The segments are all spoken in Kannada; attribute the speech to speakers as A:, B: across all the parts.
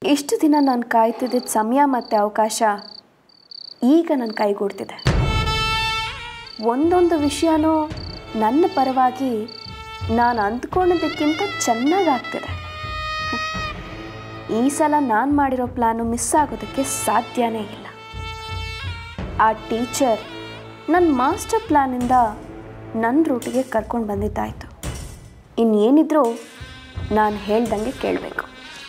A: ಇಷ್ಟು ದಿನ ನಾನು ಕಾಯ್ತಿದ್ದ ಸಮಯ ಮತ್ತು ಅವಕಾಶ ಈಗ ನನ್ನ ಕೈಗೂಡ್ತಿದೆ ಒಂದೊಂದು ವಿಷಯನೂ ನನ್ನ ಪರವಾಗಿ ನಾನು ಅಂದ್ಕೊಂಡಿದ್ದಕ್ಕಿಂತ ಚೆನ್ನಾಗಾಗ್ತಿದೆ ಈ ಸಲ ನಾನು ಮಾಡಿರೋ ಪ್ಲ್ಯಾನು ಮಿಸ್ ಆಗೋದಕ್ಕೆ ಸಾಧ್ಯನೇ ಇಲ್ಲ ಆ ಟೀಚರ್ ನನ್ನ ಮಾಸ್ಟರ್ ಪ್ಲ್ಯಾನಿಂದ ನನ್ನ ರೂಟಿಗೆ ಕರ್ಕೊಂಡು ಬಂದಿದ್ದಾಯಿತು ಇನ್ನೇನಿದ್ರೂ ನಾನು ಹೇಳ್ದಂಗೆ ಕೇಳಬೇಕು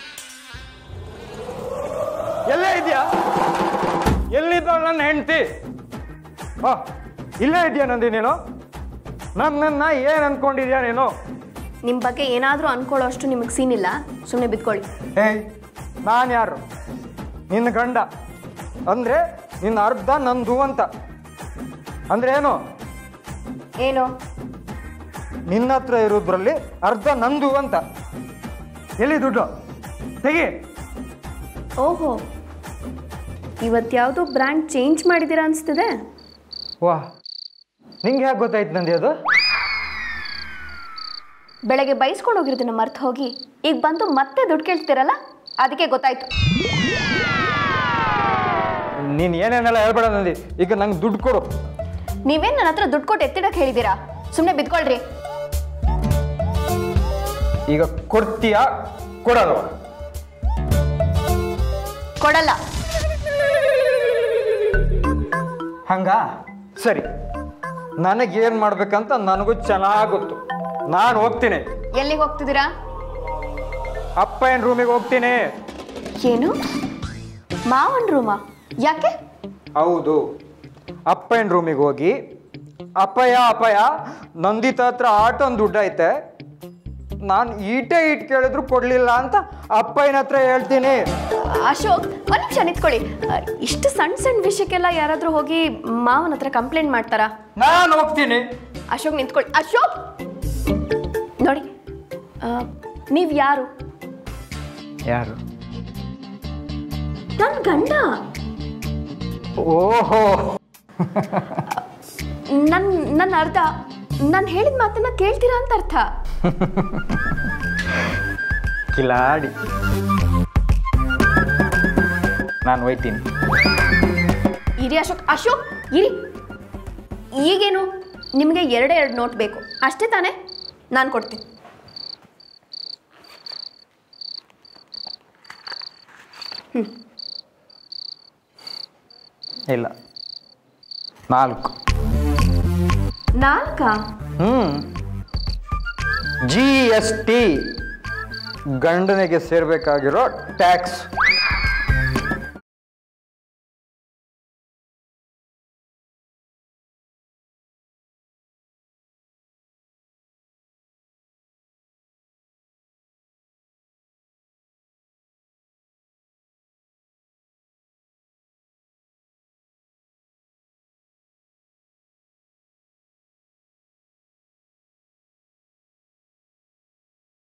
B: ಎಲ್ಲೇ ಇದೆಯಾ ಎಲ್ಲಿದ್ದಾಳು ನನ್ನ ಹೆಂಡತಿ ಹಾ ಇಲ್ಲೇ ಇದೆಯಾ ನಂದಿ ನೀನು ನನ್ನನ್ನ ಏನು ಅನ್ಕೊಂಡಿದ್ಯಾ ನೀನು
A: ನಿಮ್ಮ ಬಗ್ಗೆ ಏನಾದರೂ ಅನ್ಕೊಳ್ಳೋ ಅಷ್ಟು ನಿಮಗೆ ಸೀನಿಲ್ಲ ಸುಮ್ಮನೆ ಬಿದ್ಕೊಳ್ಳಿ
B: ಏಯ್ ನಾನು ಯಾರು ನಿನ್ನ ಗಂಡ ಅಂದರೆ ನಿನ್ನ ಅರ್ಧ ನಂದು ಅಂತ ಅಂದ್ರೆ ಏನು
A: ಏನು
B: ನಿನ್ನ ಹತ್ರ ಇರೋದ್ರಲ್ಲಿ ಅರ್ಧ ನಂದು ಅಂತ ಎಲ್ಲಿ ದುಡ್ಡು ತೆಗಿ
A: ಓಹೋ ಇವತ್ತ್ಯಾವುದೋ ಬ್ರ್ಯಾಂಡ್ ಚೇಂಜ್ ಮಾಡಿದ್ದೀರಾ ಅನಿಸ್ತಿದೆ
B: ವಾ ನಿಂಗೆ ಯಾಕೆ ಗೊತ್ತಾಯ್ತು ನಂದಿ ಅದು
A: ಬೆಳಗ್ಗೆ ಬೈಸ್ಕೊಂಡು ಹೋಗಿರೋದನ್ನ ಮರ್ತು ಹೋಗಿ ಈಗ ಬಂದು ಮತ್ತೆ ದುಡ್ಡು ಕೇಳ್ತೀರಲ್ಲ ಅದಕ್ಕೆ ಗೊತ್ತಾಯ್ತು
B: ನೀನು ಏನೇನೆಲ್ಲ ಹೇಳ್ಬೇಡ ನಂದಿ ಈಗ ನಂಗೆ ದುಡ್ಡು ಕೊಡು
A: ನೀವೇನು ನನ್ನ ಹತ್ರ ದುಡ್ಡು ಕೊಟ್ಟು ಎತ್ತಿಡಕ್ಕೆ ಹೇಳಿದ್ದೀರಾ ಸುಮ್ಮನೆ ಬಿದ್ಕೊಳ್ರಿ
B: ಈಗ ಕೊಡ್ತೀಯಾ ಕೊಡಲ್ವ
A: ಕೊಡಲ್ಲ
B: ಹಂಗ ಸರಿ ನನಗೇನು ಮಾಡ್ಬೇಕಂತ ನನಗೂ ಚೆನ್ನಾಗಿ ಗೊತ್ತು ನಾನು ಹೋಗ್ತೀನಿ
A: ಎಲ್ಲಿಗೆ ಹೋಗ್ತಿದ್ದೀರಾ
B: ಅಪ್ಪ ಏನು ರೂಮಿಗೆ ಹೋಗ್ತೀನಿ
A: ಏನು ಮಾವನ್ ರೂಮಾ ಯಾಕೆ
B: ಹೌದು ಅಪ್ಪನ ರೂಮಿಗೆ ಹೋಗಿ ಅಪ್ಪಯ್ಯ ಅಪ್ಪಯ್ಯ ನಂದಿತ ಹತ್ರ ಆಟೊಂದು ದುಡ್ಡು ಐತೆ ನಾನು ಈಟೇ ಇಟ್ ಕೇಳಿದ್ರು ಕೊಡಲಿಲ್ಲ ಅಂತ ಅಪ್ಪಯ್ಯನ ಹತ್ರ ಹೇಳ್ತೀನಿ
A: ಅಶೋಕ್ ಒಂದು ನಿಮಿಷ ನಿಂತ್ಕೊಳ್ಳಿ ಅ, ಇಷ್ಟು ಸಣ್ಣ ಸಣ್ಣ ವಿಷಯಕ್ಕೆಲ್ಲ ಯಾರಾದರೂ ಹೋಗಿ ಮಾವನ ಹತ್ರ ಕಂಪ್ಲೇಂಟ್ ಮಾಡ್ತಾರಾ
B: ನಾನು ಹೋಗ್ತೀನಿ
A: ಅಶೋಕ್ ನಿಂತ್ಕೊಳ್ಳಿ ಅಶೋಕ್ ನೋಡಿ ನೀವು ಯಾರು
B: ಯಾರು
A: ನನ್ನ ಗಂಡ
B: ಓಹೋ
A: ನನ್ನ ನನ್ನ ಅರ್ಥ ನಾನು ಹೇಳಿದ ಮಾತನ್ನ ಕೇಳ್ತೀರಾ ಅಂತ ಅರ್ಥ
B: ಕಿಲಾಡಿ ನಾನು ಹೋಯ್ತೀನಿ
A: ಇರಿ ಅಶೋಕ್ ಅಶೋಕ್ ಇರಿ ಈಗೇನು ನಿಮಗೆ ಎರಡೇ ಎರಡು ನೋಟ್ ಬೇಕು ಅಷ್ಟೇ ತಾನೇ ನಾನು ಕೊಡ್ತೀನಿ
B: ಇಲ್ಲ ನಾಲ್ಕು
A: ನಾಲ್ಕಾ
B: ಹ್ಞೂ ಜಿ ಎಸ್ ಟಿ ಗಂಡನಿಗೆ ಸೇರಬೇಕಾಗಿರೋ ಟ್ಯಾಕ್ಸ್